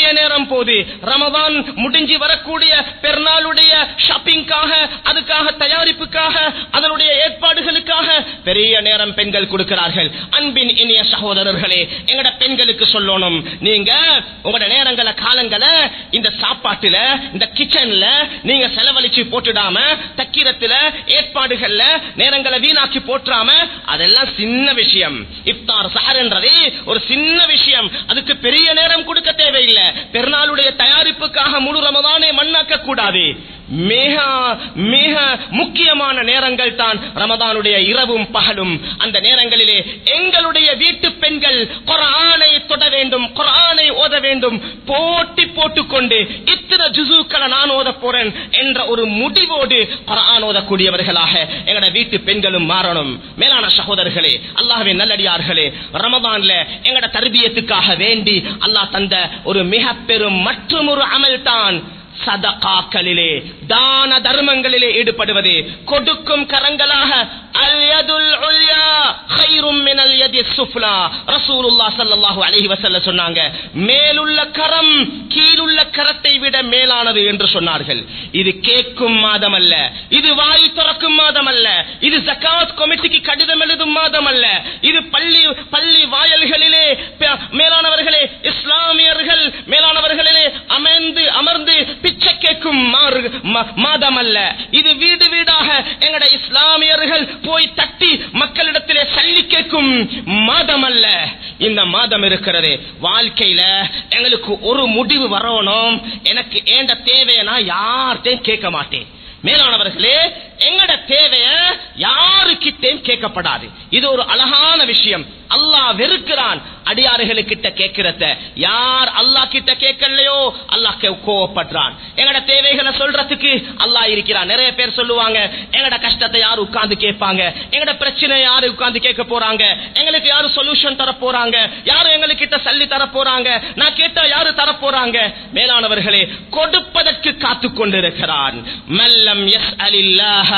பெரிய நேரம் போது ரமதான் முடிஞ்சு வரக்கூடிய பெருநாளுடைய ஷாப்பிங்காக அதுக்காக தயாரிப்புக்காக அதனுடைய ஏற்பாடுகளுக்காக பெரிய நேரம் பெண்கள் கொடுக்கிறார்கள் அன்பின் இனிய சகோதரர்களே எங்கட பெண்களுக்கு சொல்லணும் நீங்க உங்களோட நேரங்கள காலங்களை இந்த சாப்பாட்டுல இந்த கிச்சன்ல நீங்க செலவழிச்சு போட்டுடாம தக்கிரத்துல ஏற்பாடுகள்ல நேரங்களை வீணாக்கி போட்டுறாம அதெல்லாம் சின்ன விஷயம் இஃப்தார் சஹர்ன்றதே ஒரு சின்ன விஷயம் அதுக்கு பெரிய நேரம் கொடுக்க தேவையில்லை பெருநாளுடைய தயாரிப்புக்காக முழு ரமதானே மண்ணாக்க கூடாது மிக மிக முக்கியமான நேரங்கள் தான் ரமதானுடைய இரவும் பகலும் அந்த நேரங்களிலே எங்களுடைய வீட்டு பெண்கள் குரானை தொட வேண்டும் குரானை ஓத வேண்டும் போட்டி போட்டுக்கொண்டு இத்தனை ஜுசுக்களை நான் ஓத போறேன் என்ற ஒரு முடிவோடு குரான் ஓதக்கூடியவர்களாக எங்களோட வீட்டு பெண்களும் மாறணும் மேலான சகோதரர்களே அல்லாஹ்வின் நல்லடியார்களே ரமதான்ல எங்கட தர்பியத்துக்காக வேண்டி அல்லாஹ் தந்த ஒரு மிக பெரும் மற்றும் ஒரு அமல் தான் சதகாக்களிலே தான தர்மங்களிலே ஈடுபடுவது கொடுக்கும் கரங்களாக அல் யதுல் உல்யா கைரும் மினல் யதி சுஃப்லா ரசூலுல்லாஹ் ஸல்லல்லாஹு அலைஹி வஸல்லம் சொன்னாங்க மேலுள்ள கரம் கீழுள்ள கரத்தை விட மேலானது என்று சொன்னார்கள் இது கேட்கும் மாதம் அல்ல இது வாய் திறக்கும் மாதம் அல்ல இது ஜகாத் கமிட்டிக்கு கடிதம் எழுதும் மாதம் அல்ல இது பள்ளி பள்ளி வாயல்களிலே ப- மேலானவர்களே இஸ்லாமியர்கள் மேலானவர்களிலே அமர்ந்து அமர்ந்து பிச்சை கேட்கும் மாறு- ம- மாதம் அல்ல இது வீடு வீடாக எங்கட இஸ்லாமியர்கள் போய் தட்டி மக்களிடத்திலே சல்லி கேட்கும் மாதம் அல்ல இந்த மாதம் இருக்கிறது வாழ்க்கையில எங்களுக்கு ஒரு முடிவு வரணும் எனக்கு ஏண்ட தேவையை நான் யார்கிட்டையும் கேட்க மாட்டேன் மேலானவர்களே எங்கட தேவைய யாருக்கிட்டையும் கேட்கப்படாது இது ஒரு அழகான விஷயம் அல்லாஹ் வெறுக்கிறான் அடியாறுகளுக்கிட்ட கேட்கிறத யார் அல்லாஹ் கிட்ட கேட்கலையோ அல்லாஹ் கே- கோவப்படுறான் எங்கட தேவைகளை சொல்றதுக்கு அல்லாஹ் இருக்கிறான் நிறைய பேர் சொல்லுவாங்க எங்கட கஷ்டத்தை யாரு உட்கார்ந்து கேட்பாங்க எங்கட பிரச்சனை யாரு உட்கார்ந்து கேட்க போறாங்க எங்களுக்கு யாரு சொல்யூஷன் தர போறாங்க யாரு எங்களுக்கிட்ட சல்லி தர போறாங்க நான் கேட்டா யாரு தர போறாங்க மேலானவர்களே கொடுப்பதற்கு காத்து கொண்டிருக்கிறான் மல்லம் எஸ் அலில்லாஹ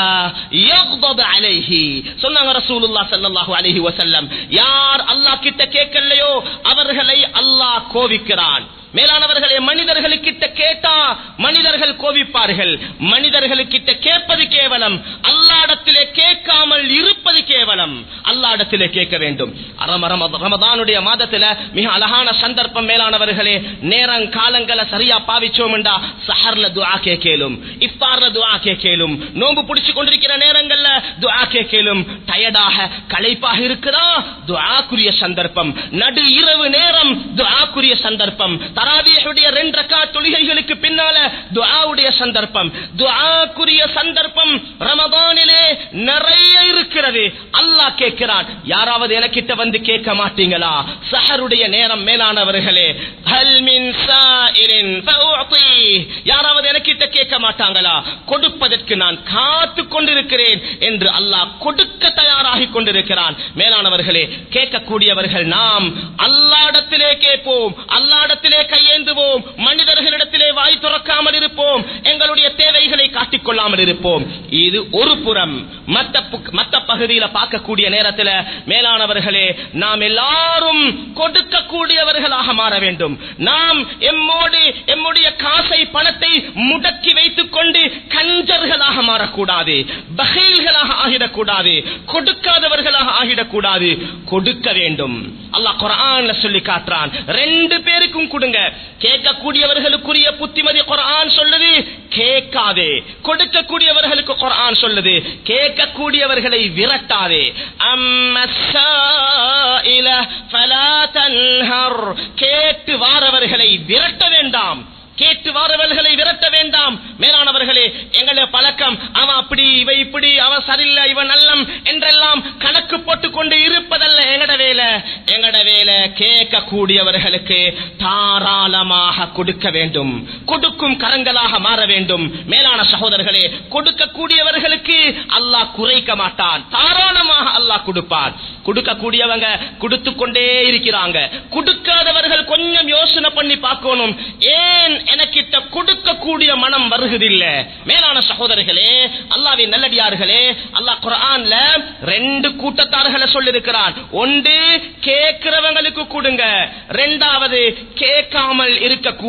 அலைஹி சொன்னாங்க ரசூலுல்லாஹ் ஸல்லல்லாஹு அலைஹி வஸல்லம் யார் அல்லாஹ் கிட்ட கேட்கலையோ அவர்களை அல்லாஹ் கோவிக்கிறான் மேலானவர்களே மனிதர்களுக்கிட்ட கேட்டா மனிதர்கள் கோபிப்பார்கள் மனிதர்களுக்கிட்ட கேட்பது கேவலம் அல்லாடத்திலே கேட்காமல் இருப்பது கேவலம் அல்லாடத்திலே கேட்க வேண்டும் அரம- ரம- ரமதானுடைய மாதத்துல மிக அழகான சந்தர்ப்பம் மேலானவர்களே நேரம் காலங்களை சரியா பாவிச்சோம்டா சஹர்ல துஆ கேட்கலும் இஃப்தார்ல துஆ கேட்கலும் நோன்பு பிடிச்சு கொண்டிருக்கிற நேரங்கள்ல துஆ கேட்கலும் டயர்டாக களைப்பாக இருக்குதா துஆக்குரிய சந்தர்ப்பம் நடு இரவு நேரம் துஆக்குரிய சந்தர்ப்பம் தராவியுடைய ரெண்டு ரக்காத் தொழுகைகளுக்கு பின்னால துஆவுடைய சந்தர்ப்பம் துஆக்குரிய சந்தர்ப்பம் ரமதானிலே நிறைய இருக்கிறது அல்லாஹ் கேட்கிறான் யாராவது எனக்கிட்ட வந்து கேட்க மாட்டீங்களா சஹருடைய நேரம் மேலானவர்களே ஹல் மின் சாயிலின் ஃபஉத்தி யாராவது எனக்கிட்ட கேட்க மாட்டாங்களா கொடுப்பதற்கு நான் காத்து கொண்டிருக்கிறேன் என்று அல்லாஹ் கொடுக்க தயாராகி கொண்டிருக்கிறான் மேலானவர்களே கேட்கக்கூடியவர்கள் நாம் அல்லாடத்திலே கேட்போம் அல்லாடத்திலே கையேந்துவோம் மனிதர்களிடத்திலே வாய் துறக்காமல் இருப்போம் எங்களுடைய தேவைகளை காட்டிக் கொள்ளாமல் இருப்போம் இது ஒரு புறம் மத்த பு- மத்த பகுதியில பார்க்கக்கூடிய நேரத்தில் மேலானவர்களே நாம் எல்லாரும் கொடுக்கக்கூடியவர்களாக மாற வேண்டும் நாம் எம்மோடு எம்முடைய காசை பணத்தை முடக்கி வைத்துக் கொண்டு கஞ்சர்களாக மாறக்கூடாது பகைல்களாக ஆகிடக்கூடாது கொடுக்காதவர்களாக ஆகிடக்கூடாது கொடுக்க வேண்டும் அல்லாஹ் குர்ஆன்ல சொல்லி காட்டுறான் ரெண்டு பேருக்கும் கொடுங்க கேட்கக்கூடியவர்களுக்குரிய புத்திமதி குர்ஆன் சொல்லுது கேட்காதே கொடுக்கக்கூடியவர்களுக்கு குர்ஆன் சொல்லுது கேட்கக்கூடியவர்களை விரட்டாதே அம்மஸ்ஸாயில ஃபலா தன்ஹர் கேட்டு வாரவர்களை விரட்ட வேண்டாம் கேட்டு வாரவர்களை விரட்ட வேண்டாம் மேலானவர்களே எங்களுடைய பழக்கம் அவன் அப்படி இவ இப்படி அவன் சரியில்லை இவன் நல்லம் என்றெல்லாம் கணக்கு போட்டுக் கொண்டு இருப்பதல்ல எங்கட வேலை எங்கட வேலை கேட்கக்கூடியவர்களுக்கு தாராளமாக கொடுக்க வேண்டும் கொடுக்கும் கரங்களாக மாற வேண்டும் மேலான சகோதரர்களே கொடுக்கக்கூடியவர்களுக்கு அல்லாஹ் குறைக்க மாட்டான் தாராளமாக அல்லாஹ் கொடுப்பான் கொடுக்கக்கூடியவங்க கொடுத்து கொண்டே இருக்கிறாங்க கொடுக்காதவர்கள் கொஞ்சம் யோசனை பண்ணி பார்க்கணும் ஏன் எனக்கிட்ட கொடுக்கக்கூடிய மனம் வருகிறதில்ல மேலான சகோதரர்களே அல்லாவின் நல்லடியார்களே அல்லாஹ் குர்ஆன்ல ரெண்டு கூட்டத்தார்களை சொல்லிருக்கிறான் ஒன்று கேட்கிறவங்களுக்கு கொடுங்க ரெண்டாவது கேட்காமல் இருக்க